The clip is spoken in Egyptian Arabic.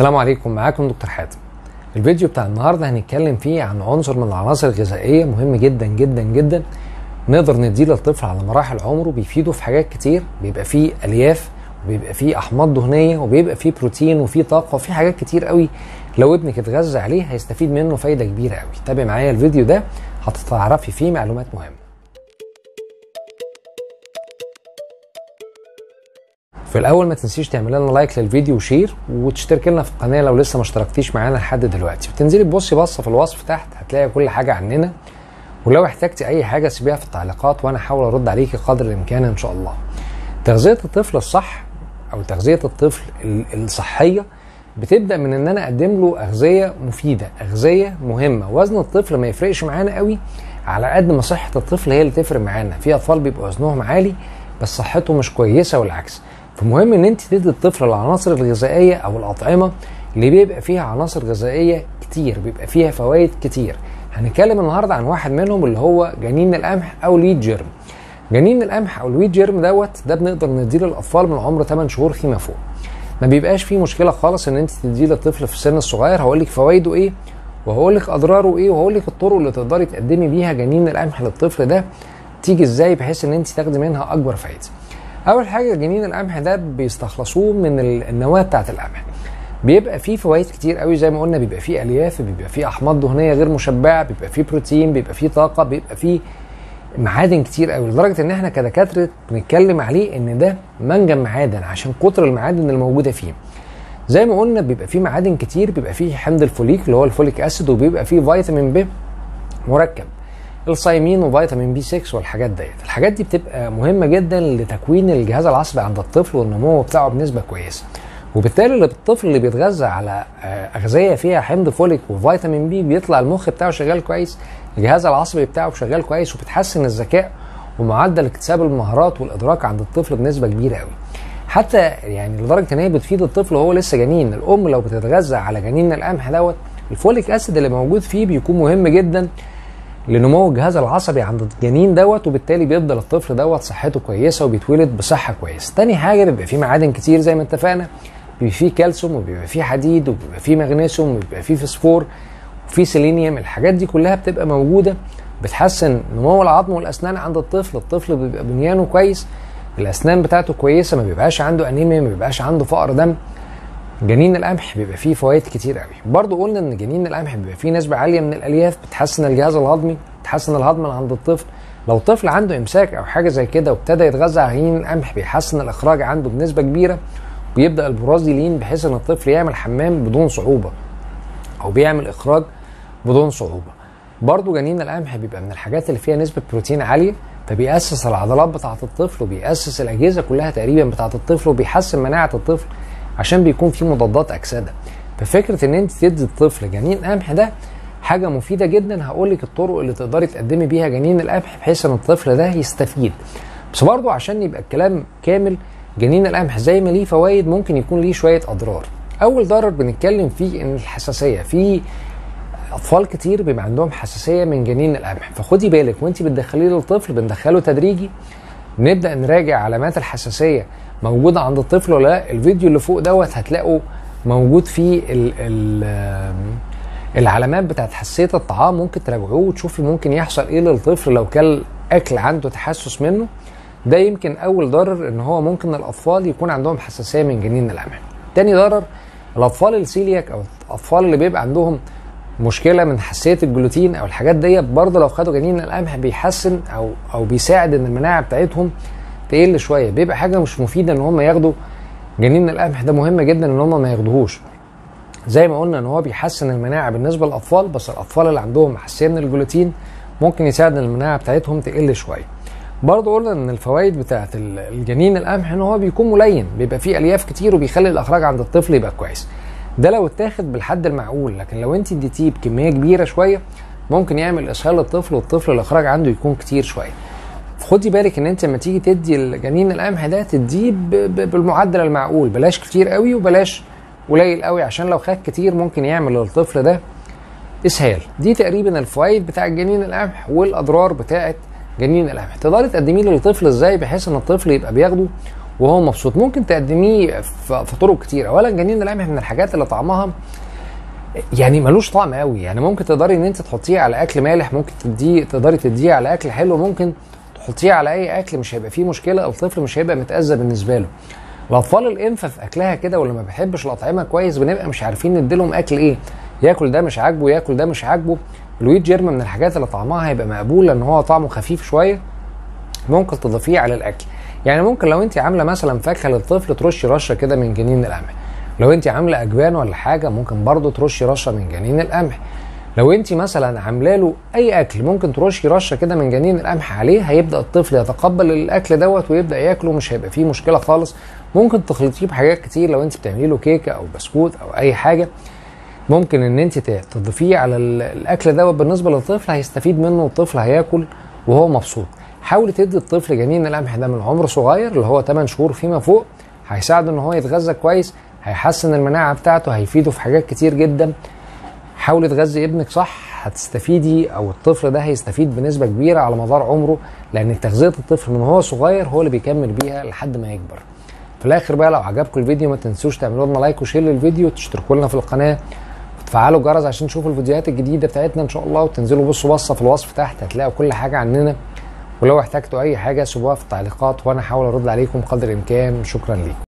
السلام عليكم معاكم دكتور حاتم الفيديو بتاع النهارده هنتكلم فيه عن عنصر من العناصر الغذائيه مهم جدا جدا جدا نقدر نديه للطفل على مراحل عمره بيفيده في حاجات كتير بيبقى فيه الياف وبيبقى فيه احماض دهنيه وبيبقى فيه بروتين وفيه طاقه وفيه حاجات كتير قوي لو ابنك اتغذى عليه هيستفيد منه فايده كبيره قوي تابع معايا الفيديو ده هتتعرفي فيه معلومات مهمه في الاول ما تنسيش تعمل لنا لايك للفيديو وشير وتشترك لنا في القناه لو لسه ما اشتركتيش معانا لحد دلوقتي وتنزلي تبصي بصه في الوصف تحت هتلاقي كل حاجه عننا ولو احتجتي اي حاجه سيبيها في التعليقات وانا هحاول ارد عليكي قدر الامكان ان شاء الله تغذيه الطفل الصح او تغذيه الطفل الصحيه بتبدا من ان انا اقدم له اغذيه مفيده اغذيه مهمه وزن الطفل ما يفرقش معانا قوي على قد ما صحه الطفل هي اللي تفرق معانا في اطفال بيبقى وزنهم عالي بس صحته مش كويسه والعكس فمهم ان انت تدي الطفل العناصر الغذائيه او الاطعمه اللي بيبقى فيها عناصر غذائيه كتير بيبقى فيها فوائد كتير هنتكلم النهارده عن واحد منهم اللي هو جنين القمح او الويت جيرم جنين القمح او الويت جيرم دوت ده بنقدر نديه للاطفال من عمر 8 شهور فيما فوق ما بيبقاش فيه مشكله خالص ان انت تديه للطفل في السن الصغير هقول لك فوائده ايه وهقول لك اضراره ايه وهقول لك الطرق اللي تقدري تقدمي بيها جنين القمح للطفل ده تيجي ازاي بحيث ان انت تاخدي منها اكبر فايده اول حاجه جنين القمح ده بيستخلصوه من النواه بتاعه القمح بيبقى فيه فوائد كتير قوي زي ما قلنا بيبقى فيه الياف بيبقى فيه احماض دهنيه غير مشبعه بيبقى فيه بروتين بيبقى فيه طاقه بيبقى فيه معادن كتير قوي لدرجه ان احنا كدكاتره بنتكلم عليه ان ده منجم معادن عشان كتر المعادن الموجوده فيه زي ما قلنا بيبقى فيه معادن كتير بيبقى فيه حمض الفوليك اللي هو الفوليك اسيد وبيبقى فيه فيتامين ب مركب الصيامين وفيتامين بي 6 والحاجات ديت الحاجات دي بتبقى مهمه جدا لتكوين الجهاز العصبي عند الطفل والنمو بتاعه بنسبه كويسه وبالتالي الطفل اللي بيتغذى على اغذيه فيها حمض فوليك وفيتامين بي بيطلع المخ بتاعه شغال كويس الجهاز العصبي بتاعه شغال كويس وبتحسن الذكاء ومعدل اكتساب المهارات والادراك عند الطفل بنسبه كبيره قوي حتى يعني لدرجه ان هي بتفيد الطفل وهو لسه جنين الام لو بتتغذى على جنين القمح دوت الفوليك اسيد اللي موجود فيه بيكون مهم جدا لنمو الجهاز العصبي عند الجنين دوت وبالتالي بيفضل الطفل دوت صحته كويسه وبيتولد بصحه كويسه. تاني حاجه بيبقى فيه معادن كتير زي ما اتفقنا بيبقى فيه كالسيوم وبيبقى فيه حديد وبيبقى فيه مغنيسيوم وبيبقى فيه فسفور وفيه سيلينيوم الحاجات دي كلها بتبقى موجوده بتحسن نمو العظم والاسنان عند الطفل، الطفل بيبقى بنيانه كويس الاسنان بتاعته كويسه ما بيبقاش عنده انيميا ما بيبقاش عنده فقر دم جنين القمح بيبقى فيه فوائد كتير قوي برضو قلنا ان جنين القمح بيبقى فيه نسبه عاليه من الالياف بتحسن الجهاز الهضمي بتحسن الهضم عند الطفل لو طفل عنده امساك او حاجه زي كده وابتدى يتغذى على جنين القمح بيحسن الاخراج عنده بنسبه كبيره ويبدا البراز يلين بحيث ان الطفل يعمل حمام بدون صعوبه او بيعمل اخراج بدون صعوبه برضو جنين القمح بيبقى من الحاجات اللي فيها نسبه بروتين عاليه فبيأسس العضلات بتاعه الطفل وبيأسس الاجهزه كلها تقريبا بتاعه الطفل وبيحسن مناعه الطفل عشان بيكون في مضادات اكسده ففكره ان انت تدي الطفل جنين قمح ده حاجه مفيده جدا هقول لك الطرق اللي تقدري تقدمي بيها جنين القمح بحيث ان الطفل ده يستفيد بس برضه عشان يبقى الكلام كامل جنين القمح زي ما ليه فوائد ممكن يكون ليه شويه اضرار اول ضرر بنتكلم فيه ان الحساسيه في اطفال كتير بيبقى عندهم حساسيه من جنين القمح فخدي بالك وانت بتدخليه للطفل بندخله تدريجي نبدا نراجع علامات الحساسيه موجوده عند الطفل ولا لا الفيديو اللي فوق دوت هتلاقوا موجود فيه ال ال العلامات بتاعت حساسيه الطعام ممكن تراجعوه وتشوفي ممكن يحصل ايه للطفل لو كل اكل عنده تحسس منه ده يمكن اول ضرر ان هو ممكن الاطفال يكون عندهم حساسيه من جنين القمح تاني ضرر الاطفال السيلياك او الاطفال اللي بيبقى عندهم مشكله من حساسيه الجلوتين او الحاجات ديت برضه لو خدوا جنين القمح بيحسن او او بيساعد ان المناعه بتاعتهم تقل شويه بيبقى حاجه مش مفيده ان هم ياخدوا جنين القمح ده مهم جدا ان هم ما ياخدوهوش زي ما قلنا ان هو بيحسن المناعه بالنسبه للاطفال بس الاطفال اللي عندهم حساسيه من الجلوتين ممكن يساعد ان المناعه بتاعتهم تقل شويه برضه قلنا ان الفوائد بتاعت الجنين القمح ان هو بيكون ملين بيبقى فيه الياف كتير وبيخلي الاخراج عند الطفل يبقى كويس ده لو اتاخد بالحد المعقول لكن لو انت اديتيه بكميه كبيره شويه ممكن يعمل اسهال للطفل والطفل الاخراج عنده يكون كتير شويه خدي بالك ان انت لما تيجي تدي الجنين القمح ده تديه بالمعدل المعقول بلاش كتير قوي وبلاش قليل قوي عشان لو خد كتير ممكن يعمل للطفل ده اسهال دي تقريبا الفوائد بتاع جنين القمح والاضرار بتاعه جنين القمح تقدري تقدميه للطفل ازاي بحيث ان الطفل يبقى بياخده وهو مبسوط ممكن تقدميه في في طرق كتير اولا جنين القمح من الحاجات اللي طعمها يعني ملوش طعم قوي يعني ممكن تقدري ان انت تحطيه على اكل مالح ممكن تديه تقدري تديه على اكل حلو ممكن تحطيه على اي اكل مش هيبقى فيه مشكله الطفل مش هيبقى متاذى بالنسبه له الاطفال الانفه في اكلها كده واللي ما بيحبش الاطعمه كويس بنبقى مش عارفين نديلهم اكل ايه ياكل ده مش عاجبه ياكل ده مش عاجبه الويت جيرم من الحاجات اللي طعمها هيبقى مقبول لان هو طعمه خفيف شويه ممكن تضيفيه على الاكل يعني ممكن لو انت عامله مثلا فاكهه للطفل ترشي رشه كده من جنين القمح لو انت عامله اجبان ولا حاجه ممكن برضو ترشي رشه من جنين القمح لو انت مثلا عامله له اي اكل ممكن ترشي رشه كده من جنين القمح عليه هيبدا الطفل يتقبل الاكل دوت ويبدا ياكله مش هيبقى فيه مشكله خالص ممكن تخلطيه بحاجات كتير لو انت بتعملي له كيكه او بسكوت او اي حاجه ممكن ان انت تضيفيه على ال- الاكل دوت بالنسبه للطفل هيستفيد منه والطفل هياكل وهو مبسوط حاولي تدي الطفل جنين القمح ده من عمر صغير اللي هو 8 شهور فيما فوق هيساعده ان هو يتغذى كويس هيحسن المناعه بتاعته هيفيده في حاجات كتير جدا حاولي تغذي ابنك صح هتستفيدي او الطفل ده هيستفيد بنسبه كبيره على مدار عمره لان تغذيه الطفل من هو صغير هو اللي بيكمل بيها لحد ما يكبر في الاخر بقى لو عجبكم الفيديو ما تنسوش تعملوا لنا لايك وشير للفيديو وتشتركوا لنا في القناه وتفعلوا الجرس عشان تشوفوا الفيديوهات الجديده بتاعتنا ان شاء الله وتنزلوا بصوا بصه في الوصف تحت هتلاقوا كل حاجه عننا ولو احتجتوا اي حاجه سيبوها في التعليقات وانا احاول ارد عليكم قدر الامكان شكرا ليكم